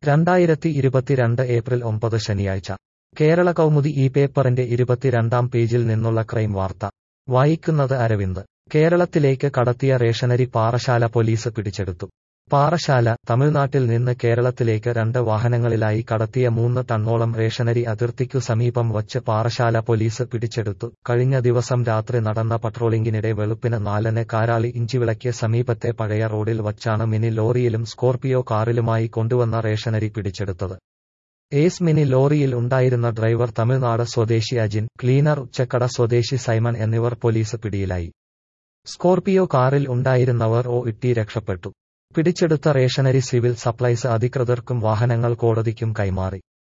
രണ്ടായിരത്തി ഇരുപത്തിരണ്ട് ഏപ്രിൽ ഒമ്പത് ശനിയാഴ്ച കേരള കൗമുദി ഈ പേപ്പറിന്റെ ഇരുപത്തിരണ്ടാം പേജിൽ നിന്നുള്ള ക്രൈം വാർത്ത വായിക്കുന്നത് അരവിന്ദ് കേരളത്തിലേക്ക് കടത്തിയ റേഷനരി പാറശാല പോലീസ് പിടിച്ചെടുത്തു പാറശാല തമിഴ്നാട്ടിൽ നിന്ന് കേരളത്തിലേക്ക് രണ്ട് വാഹനങ്ങളിലായി കടത്തിയ മൂന്ന് ടണ്ണോളം റേഷനരി അതിർത്തിക്കു സമീപം വച്ച് പാറശാല പോലീസ് പിടിച്ചെടുത്തു കഴിഞ്ഞ ദിവസം രാത്രി നടന്ന പട്രോളിംഗിനിടെ വെളുപ്പിന് നാലിന് കാരാളി ഇഞ്ചിവിളയ്ക്ക് സമീപത്തെ പഴയ റോഡിൽ വച്ചാണ് മിനി ലോറിയിലും സ്കോർപിയോ കാറിലുമായി കൊണ്ടുവന്ന റേഷനരി പിടിച്ചെടുത്തത് ഏസ് മിനി ലോറിയിൽ ഉണ്ടായിരുന്ന ഡ്രൈവർ തമിഴ്നാട് സ്വദേശി അജിൻ ക്ലീനർ ഉച്ചക്കട സ്വദേശി സൈമൺ എന്നിവർ പോലീസ് പിടിയിലായി സ്കോർപിയോ കാറിൽ ഉണ്ടായിരുന്നവർ ഓ ഇട്ടി രക്ഷപ്പെട്ടു പിടിച്ചെടുത്ത റേഷനരി സിവിൽ സപ്ലൈസ് അധികൃതർക്കും വാഹനങ്ങൾ കോടതിക്കും കൈമാറി